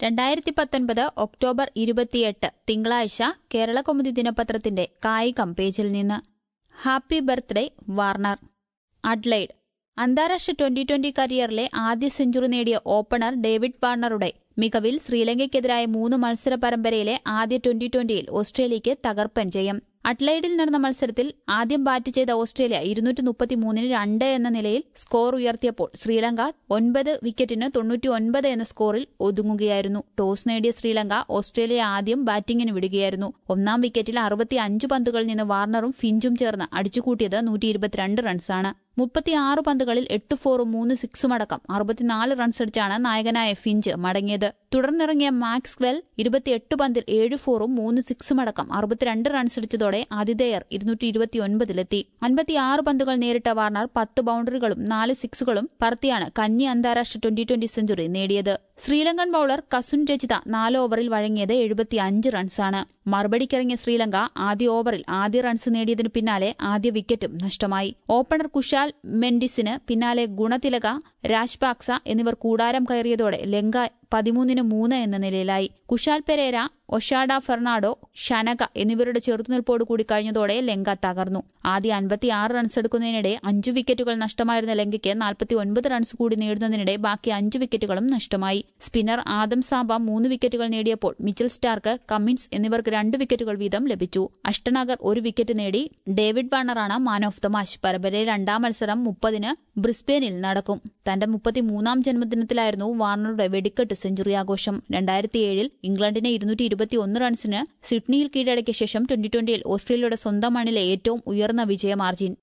രണ്ടായിരത്തി പത്തൊൻപത് ഒക്ടോബർ ഇരുപത്തിയെട്ട് തിങ്കളാഴ്ച കേരള കൗമുദി ദിനപത്രത്തിന്റെ കായികം പേജിൽ നിന്ന് ഹാപ്പി ബർത്ത്ഡേ വാർണർ അഡ്ലൈഡ് അന്താരാഷ്ട്ര ട്വന്റി ട്വന്റി കരിയറിലെ ആദ്യ സെഞ്ചുറി നേടിയ ഓപ്പണർ ഡേവിഡ് വാർണറുടെ മികവിൽ ശ്രീലങ്കയ്ക്കെതിരായ മൂന്ന് മത്സര പരമ്പരയിലെ ആദ്യ ട്വന്റി ട്വന്റിയിൽ ഓസ്ട്രേലിയയ്ക്ക് തകർപ്പൻ ജയം അഡ്ലൈഡിൽ നടന്ന മത്സരത്തിൽ ആദ്യം ബാറ്റ് ചെയ്ത ഓസ്ട്രേലിയ ഇരുന്നൂറ്റി മുപ്പത്തിമൂന്നിന് രണ്ട് എന്ന നിലയിൽ സ്കോർ ഉയർത്തിയപ്പോൾ ശ്രീലങ്ക ഒൻപത് വിക്കറ്റിന് തൊണ്ണൂറ്റി ഒൻപത് എന്ന സ്കോറിൽ ഒതുങ്ങുകയായിരുന്നു ടോസ് നേടിയ ശ്രീലങ്ക ഓസ്ട്രേലിയ ആദ്യം ബാറ്റിംഗിന് വിടുകയായിരുന്നു ഒന്നാം വിക്കറ്റിൽ അറുപത്തി അഞ്ച് പന്തുകളിൽ നിന്ന് വാർണറും ഫിഞ്ചും ചേർന്ന് അടിച്ചുകൂട്ടിയത് നൂറ്റി ഇരുപത്തിരണ്ട് റൺസാണ് മുപ്പത്തിയാറ് പന്തുകളിൽ എട്ട് ഫോറും മൂന്ന് സിക്സുമടക്കം അറുപത്തിനാല് റൺസടിച്ചാണ് നായകനായ ഫിഞ്ച് മടങ്ങിയത് തുടർന്നിറങ്ങിയ മാക്സ്വെൽ ഇരുപത്തിയെട്ട് പന്തിൽ ഏഴ് ഫോറും മൂന്ന് സിക്സുമടക്കം അറുപത്തിരണ്ട് റൺസടിച്ചതോടെ ആതിഥേയർ ഇരുന്നൂറ്റി ഇരുപത്തിയൊൻപതിലെത്തി അൻപത്തിയാറ് പന്തുകൾ നേരിട്ട വാർണർ പത്ത് ബൌണ്ടറികളും നാല് സിക്സുകളും പറത്തിയാണ് കന്നി അന്താരാഷ്ട്ര ട്വന്റി ട്വന്റി സെഞ്ചുറി നേടിയത് ശ്രീലങ്കൻ ബൌളർ കസുൻ രചിത നാല് ഓവറിൽ വഴങ്ങിയത് എഴുപത്തിയഞ്ച് റൺസാണ് മറുപടിക്കിറങ്ങിയ ശ്രീലങ്ക ആദ്യ ഓവറിൽ ആദ്യ റൺസ് നേടിയതിനു പിന്നാലെ ആദ്യ വിക്കറ്റും നഷ്ടമായി ഓപ്പണർ കുശാൽ മെൻഡിസിന് പിന്നാലെ ഗുണതിലക രാജ്പാക്സ എന്നിവർ കൂടാരം കയറിയതോടെ ലങ്ക പതിമൂന്നിന് മൂന്ന് എന്ന നിലയിലായി കുശാൽ പെരേര ഒഷാഡ ഫെർണാഡോ ഷനക എന്നിവരുടെ ചെറുത്തുനിൽപ്പോട് കൂടി കഴിഞ്ഞതോടെ ലങ്ക തകർന്നു ആദ്യ അൻപത്തിയാറ് റൺസ് എടുക്കുന്നതിനിടെ അഞ്ചു വിക്കറ്റുകൾ നഷ്ടമായിരുന്ന ലങ്കയ്ക്ക് നാൽപ്പത്തി ഒൻപത് റൺസ് കൂടി നേടുന്നതിനിടെ ബാക്കി അഞ്ച് വിക്കറ്റുകളും നഷ്ടമായി സ്പിന്നർ ആദം സാബ മൂന്ന് വിക്കറ്റുകൾ നേടിയപ്പോൾ മിച്ചൽ സ്റ്റാർക്ക് കമ്മിൻസ് എന്നിവർക്ക് രണ്ട് വിക്കറ്റുകൾ വീതം ലഭിച്ചു അഷ്ടനഗർ ഒരു വിക്കറ്റ് നേടി ഡേവിഡ് വാർണറാണ് മാൻ ഓഫ് ദ മാച്ച് പരമ്പരയിലെ രണ്ടാം മത്സരം മുപ്പതിന് ബ്രിസ്ബേനിൽ നടക്കും തന്റെ മുപ്പത്തിമൂന്നാം ജന്മദിനത്തിലായിരുന്നു വാർണറുടെ വെടിക്കെട്ട് സെഞ്ചുറി ആഘോഷം രണ്ടായിരത്തിയേഴിൽ ഇംഗ്ലണ്ടിനെ ഇരുന്നൂറ്റി ഇരുപത്തിയൊന്ന് റൺസിന് സിഡ്നിയിൽ കീഴടക്കിയ ശേഷം ട്വന്റി ട്വന്റിയിൽ ഓസ്ട്രേലിയയുടെ സ്വന്തം മണ്ണിലെ ഏറ്റവും ഉയർന്ന വിജയമാർജിൻ